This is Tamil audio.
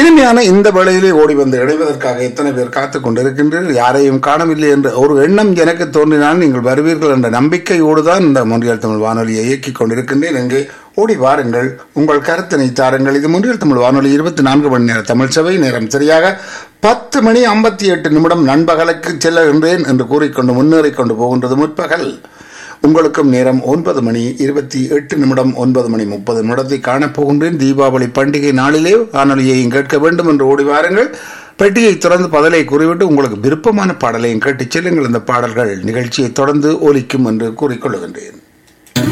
இனிமையான இந்த வேளையிலே ஓடி வந்து இணைவதற்காக எத்தனை பேர் காத்துக் கொண்டிருக்கின்றீர்கள் யாரையும் காணவில்லை என்ற ஒரு எண்ணம் எனக்கு தோன்றினால் நீங்கள் வருவீர்கள் என்ற நம்பிக்கையோடு தான் இந்த மொழியால் தமிழ் வானொலியை இயக்கிக் கொண்டிருக்கின்றேன் இங்கே ஓடி வாருங்கள் உங்கள் கருத்தினை தாருங்கள் இது மொழியால் தமிழ் வானொலி இருபத்தி நான்கு மணி நேர தமிழ் சபை நேரம் சரியாக பத்து மணி ஐம்பத்தி எட்டு நிமிடம் நண்பகலுக்கு செல்லுகின்றேன் என்று கூறிக்கொண்டு முன்னேறிக் கொண்டு போகின்றது முற்பகல் உங்களுக்கும் நேரம் ஒன்பது மணி இருபத்தி எட்டு நிமிடம் ஒன்பது மணி முப்பது நிமிடத்தை காணப்போகின்றேன் தீபாவளி பண்டிகை நாளிலே வானொலியையும் கேட்க வேண்டும் என்று ஓடி வாருங்கள் பெட்டியை திறந்து பதிலை கூறிவிட்டு உங்களுக்கு விருப்பமான பாடலையும் கேட்டுச் செல்லுங்கள் இந்த பாடல்கள் நிகழ்ச்சியை தொடர்ந்து ஒலிக்கும் என்று கூறிக்கொள்கின்றேன்